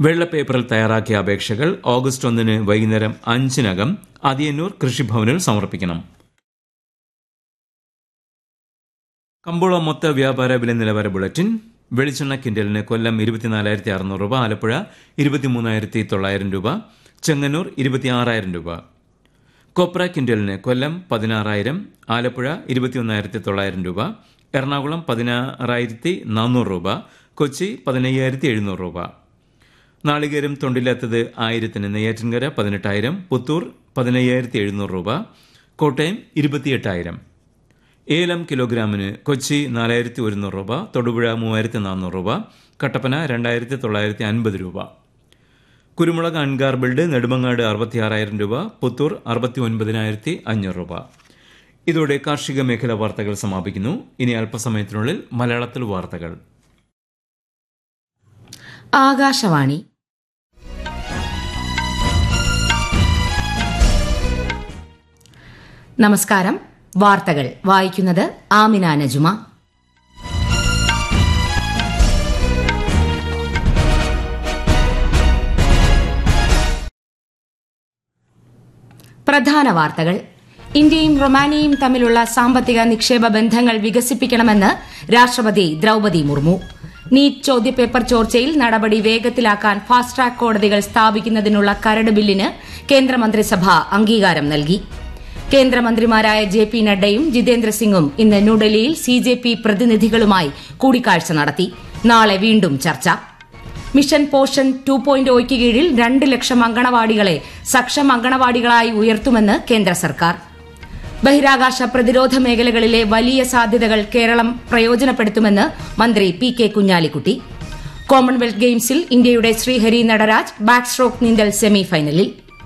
വെള്ളപ്പേപ്പറിൽ തയ്യാറാക്കിയ അപേക്ഷകൾ ഓഗസ്റ്റ് ഒന്നിന് വൈകുന്നേരം അഞ്ചിനകം അതിയന്നൂർ കൃഷിഭവനിൽ സമർപ്പിക്കണം കമ്പോള മൊത്ത വ്യാപാര വില നിലവാര ബുള്ളറ്റിൻ വെളിച്ചെണ്ണ കിൻഡലിന് കൊല്ലം ഇരുപത്തിനാലായിരത്തി അറുന്നൂറ് രൂപ ആലപ്പുഴ ഇരുപത്തിമൂന്നായിരത്തി തൊള്ളായിരം രൂപ ചെങ്ങന്നൂർ ഇരുപത്തിയാറായിരം രൂപ കൊപ്ര കിൻഡലിന് കൊല്ലം പതിനാറായിരം ആലപ്പുഴ ഇരുപത്തിയൊന്നായിരത്തി തൊള്ളായിരം രൂപ എറണാകുളം പതിനാറായിരത്തി നാനൂറ് രൂപ കൊച്ചി പതിനയ്യായിരത്തി എഴുന്നൂറ് രൂപ നാളികേരം തൊണ്ടില്ലാത്തത് ആയിരത്തിന് നെയ്യാറ്റിൻകര പതിനെട്ടായിരം പുത്തൂർ പതിനയ്യായിരത്തി എഴുന്നൂറ് രൂപ കോട്ടയം ഇരുപത്തിയെട്ടായിരം ഏലം കിലോഗ്രാമിന് കൊച്ചി നാലായിരത്തി ഒരുന്നൂറ് രൂപ തൊടുപുഴ മൂവായിരത്തി നാനൂറ് രൂപ കട്ടപ്പന രണ്ടായിരത്തി തൊള്ളായിരത്തി അൻപത് രൂപ കുരുമുളക് അൺഗാർബിൾഡ് നെടുമങ്ങാട് അറുപത്തിയാറായിരം രൂപ പുത്തൂർ അറുപത്തി ഒൻപതിനായിരത്തി അഞ്ഞൂറ് രൂപ ഇതോടെ കാർഷിക മേഖല വാർത്തകൾ സമാപിക്കുന്നു ഇനി അല്പസമയത്തിനുള്ളിൽ മലയാളത്തിൽ വാർത്തകൾ ആകാശവാണി നമസ്കാരം വാർത്തകൾ വായിക്കുന്നത് ആമിന നജുമ പ്രധാന വാർത്തകൾ ഇന്ത്യയും റൊമാനിയയും തമ്മിലുള്ള സാമ്പത്തിക നിക്ഷേപ ബന്ധങ്ങൾ വികസിപ്പിക്കണമെന്ന് രാഷ്ട്രപതി ദ്രൌപതി മുർമു നീറ്റ് ചോദ്യപേപ്പർ ചോർച്ചയിൽ നടപടി വേഗത്തിലാക്കാൻ ഫാസ്റ്റ് ട്രാക്ക് കോടതികൾ സ്ഥാപിക്കുന്നതിനുള്ള കരട് ബില്ലിന് കേന്ദ്രമന്ത്രിസഭ അംഗീകാരം നൽകി കേന്ദ്രമന്ത്രിമാരായ ജെ പി നഡ്ഡയും ജിതേന്ദ്ര സിംഗും ഇന്ന് ന്യൂഡൽഹിയിൽ സി ജെ പി പ്രതിനിധികളുമായി കൂടിക്കാഴ്ച നടത്തി നാളെ വീണ്ടും ചർച്ച മിഷൻ പോഷൻ ടു പോയിന്റ് ഒയ്ക്ക് കീഴിൽ രണ്ട് ലക്ഷം അങ്കണവാടികളെ സക്ഷം അങ്കണവാടികളായി ഉയർത്തുമെന്ന് കേന്ദ്ര സർക്കാർ ബഹിരാകാശ പ്രതിരോധ മേഖലകളിലെ വലിയ സാധ്യതകൾ കേരളം പ്രയോജനപ്പെടുത്തുമെന്ന് മന്ത്രി പി കെ കുഞ്ഞാലിക്കുട്ടി കോമൺവെൽത്ത് ഗെയിംസിൽ ഇന്ത്യയുടെ ശ്രീഹരി നടരാജ് ബാക്ക് സ്ട്രോക്ക് നീന്തൽ സെമിഫൈനലിൽ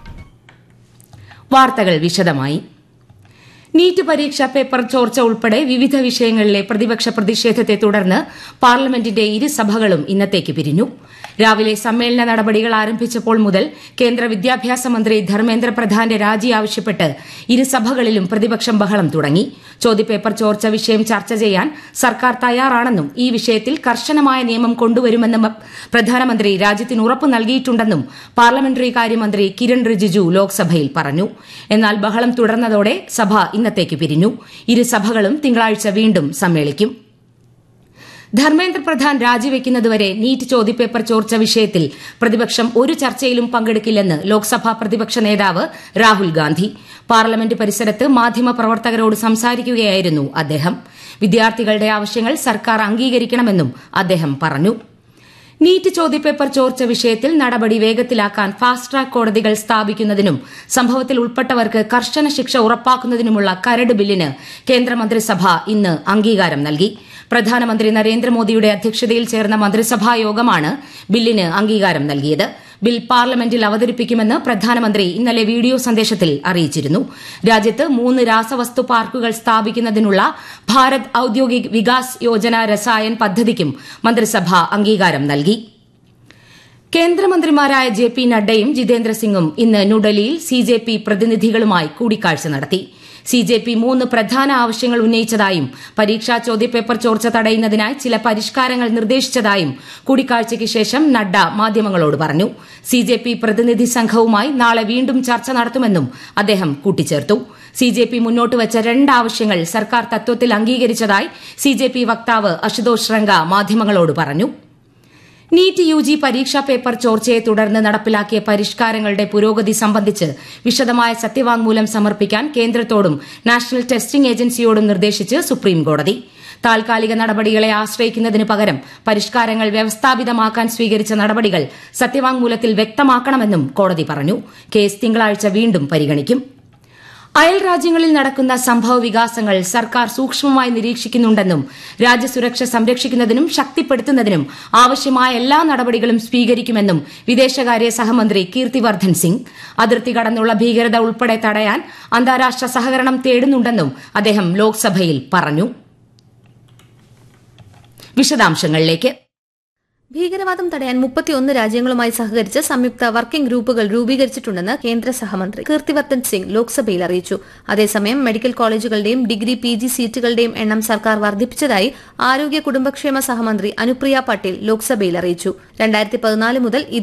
വാർത്തകൾ വിശദമായി നീറ്റ് പരീക്ഷ പേപ്പർ ചോർച്ച ഉൾപ്പെടെ വിവിധ വിഷയങ്ങളിലെ പ്രതിപക്ഷ പ്രതിഷേധത്തെ തുടർന്ന് പാർലമെന്റിന്റെ ഇരുസഭകളും ഇന്നത്തേക്ക് പിരിഞ്ഞു രാവിലെ സമ്മേളന നടപടികൾ ആരംഭിച്ചപ്പോൾ മുതൽ കേന്ദ്ര വിദ്യാഭ്യാസ മന്ത്രി ധർമ്മേന്ദ്ര പ്രധാന്റെ രാജി ആവശ്യപ്പെട്ട് ഇരുസഭകളിലും പ്രതിപക്ഷം ബഹളം തുടങ്ങി ചോദ്യപേപ്പർ ചോർച്ച വിഷയം ചർച്ച ചെയ്യാൻ സർക്കാർ തയ്യാറാണെന്നും ഈ വിഷയത്തിൽ കർശനമായ നിയമം കൊണ്ടുവരുമെന്നും പ്രധാനമന്ത്രി രാജ്യത്തിന് ഉറപ്പ് നൽകിയിട്ടുണ്ടെന്നും പാർലമെന്ററി കാര്യമന്ത്രി കിരൺ റിജിജു ലോക്സഭയിൽ പറഞ്ഞു എന്നാൽ ബഹളം തുടർന്നതോടെ സഭ ഇന്നത്തേക്ക് പിരിഞ്ഞു ഇരുസഭകളും തിങ്കളാഴ്ച വീണ്ടും സമ്മേളിക്കും ധർമ്മേന്ദ്ര പ്രധാൻ രാജിവെക്കുന്നതുവരെ നീറ്റ് ചോദ്യപേപ്പർ ചോർച്ച വിഷയത്തിൽ പ്രതിപക്ഷം ഒരു ചർച്ചയിലും പങ്കെടുക്കില്ലെന്ന് ലോക്സഭാ പ്രതിപക്ഷ നേതാവ് രാഹുൽ ഗാന്ധി പാർലമെന്റ് പരിസരത്ത് മാധ്യമപ്രവർത്തകരോട് സംസാരിക്കുകയായിരുന്നു അദ്ദേഹം വിദ്യാർത്ഥികളുടെ ആവശ്യങ്ങൾ സർക്കാർ അംഗീകരിക്കണമെന്നും അദ്ദേഹം പറഞ്ഞു നീറ്റ് ചോദ്യപേപ്പർ ചോർച്ച വിഷയത്തിൽ നടപടി വേഗത്തിലാക്കാൻ ഫാസ്റ്റ് ട്രാക്ക് കോടതികൾ സ്ഥാപിക്കുന്നതിനും സംഭവത്തിൽ ഉൾപ്പെട്ടവർക്ക് കർശന ശിക്ഷ ഉറപ്പാക്കുന്നതിനുമുള്ള കരട് ബില്ലിന് കേന്ദ്രമന്ത്രിസഭ ഇന്ന് അംഗീകാരം നൽകി പ്രധാനമന്ത്രി നരേന്ദ്രമോദിയുടെ അധ്യക്ഷതയിൽ ചേർന്ന മന്ത്രിസഭാ യോഗമാണ് ബില്ലിന് അംഗീകാരം നൽകിയത് ബിൽ പാർലമെന്റിൽ അവതരിപ്പിക്കുമെന്ന് പ്രധാനമന്ത്രി ഇന്നലെ വീഡിയോ സന്ദേശത്തിൽ അറിയിച്ചിരുന്നു രാജ്യത്ത് മൂന്ന് രാസവസ്തു പാർക്കുകൾ സ്ഥാപിക്കുന്നതിനുള്ള ഭാരത് ഔദ്യോഗിക് വികാസ് യോജന രസായൻ പദ്ധതിക്കും മന്ത്രിസഭ അംഗീകാരം നൽകി കേന്ദ്രമന്ത്രിമാരായ ജെ പി നഡ്ഡയും ജിതേന്ദ്ര സിംഗും ഇന്ന് ന്യൂഡൽഹിയിൽ സി ജെ പി പ്രതിനിധികളുമായി കൂടിക്കാഴ്ച നടത്തി സി ജെ പി മൂന്ന് പ്രധാന ആവശ്യങ്ങൾ ഉന്നയിച്ചതായും പരീക്ഷാ ചോദ്യപേപ്പർ ചോർച്ച തടയുന്നതിനായി ചില പരിഷ്കാരങ്ങൾ നിർദ്ദേശിച്ചതായും കൂടിക്കാഴ്ചയ്ക്ക് ശേഷം നഡ്ഡ മാധ്യമങ്ങളോട് പറഞ്ഞു സി ജെ പി പ്രതിനിധി സംഘവുമായി നാളെ വീണ്ടും ചർച്ച നടത്തുമെന്നും അദ്ദേഹം കൂട്ടിച്ചേർത്തു സി ജെ പി മുന്നോട്ട് വച്ച രണ്ട് ആവശ്യങ്ങൾ സർക്കാർ തത്വത്തിൽ അംഗീകരിച്ചതായി സി ജെ പി വക്താവ് അശുതോഷ് ശൃംഗ മാധ്യമങ്ങളോട് പറഞ്ഞു നീറ്റ് യു ജി പരീക്ഷാ പേപ്പർ ചോർച്ചയെ തുടർന്ന് നടപ്പിലാക്കിയ പരിഷ്കാരങ്ങളുടെ പുരോഗതി സംബന്ധിച്ച് വിശദമായ സത്യവാങ്മൂലം സമർപ്പിക്കാൻ കേന്ദ്രത്തോടും നാഷണൽ ടെസ്റ്റിംഗ് ഏജൻസിയോടും നിർദ്ദേശിച്ച് സുപ്രീംകോടതി താൽക്കാലിക നടപടികളെ ആശ്രയിക്കുന്നതിന് പകരം പരിഷ്കാരങ്ങൾ വ്യവസ്ഥാപിതമാക്കാൻ സ്വീകരിച്ച നടപടികൾ സത്യവാങ്മൂലത്തിൽ വ്യക്തമാക്കണമെന്നും കോടതി പറഞ്ഞു കേസ് തിങ്കളാഴ്ച വീണ്ടും പരിഗണിക്കും അയൽ രാജ്യങ്ങളിൽ നടക്കുന്ന സംഭവ വികാസങ്ങൾ സർക്കാർ സൂക്ഷ്മമായി നിരീക്ഷിക്കുന്നുണ്ടെന്നും രാജ്യസുരക്ഷ സംരക്ഷിക്കുന്നതിനും ശക്തിപ്പെടുത്തുന്നതിനും ആവശ്യമായ എല്ലാ നടപടികളും സ്വീകരിക്കുമെന്നും വിദേശകാര്യ സഹമന്ത്രി കീർത്തിവർദ്ധൻ സിംഗ് അതിർത്തി കടന്നുള്ള ഭീകരത ഉൾപ്പെടെ തടയാൻ അന്താരാഷ്ട്ര സഹകരണം തേടുന്നുണ്ടെന്നും അദ്ദേഹം ലോക്സഭയിൽ പറഞ്ഞു വിശദാംശങ്ങളിലേക്ക് ഭീകരവാദം തടയാൻ മുപ്പത്തിയൊന്ന് രാജ്യങ്ങളുമായി സഹകരിച്ച് സംയുക്ത വർക്കിംഗ് ഗ്രൂപ്പുകൾ രൂപീകരിച്ചിട്ടുണ്ടെന്ന് കേന്ദ്ര സഹമന്ത്രി കീർത്തിവർദ്ധൻ സിംഗ് ലോക്സഭയിൽ അറിയിച്ചു അതേസമയം മെഡിക്കൽ കോളേജുകളുടെയും ഡിഗ്രി പി ജി സീറ്റുകളുടെയും എണ്ണം സർക്കാർ വർദ്ധിപ്പിച്ചതായി ആരോഗ്യ കുടുംബക്ഷേമ സഹമന്ത്രി അനുപ്രിയ പട്ടേൽ ലോക്സഭയിൽ അറിയിച്ചു രണ്ടായിരത്തി പതിനാല് മുതൽ ഇത്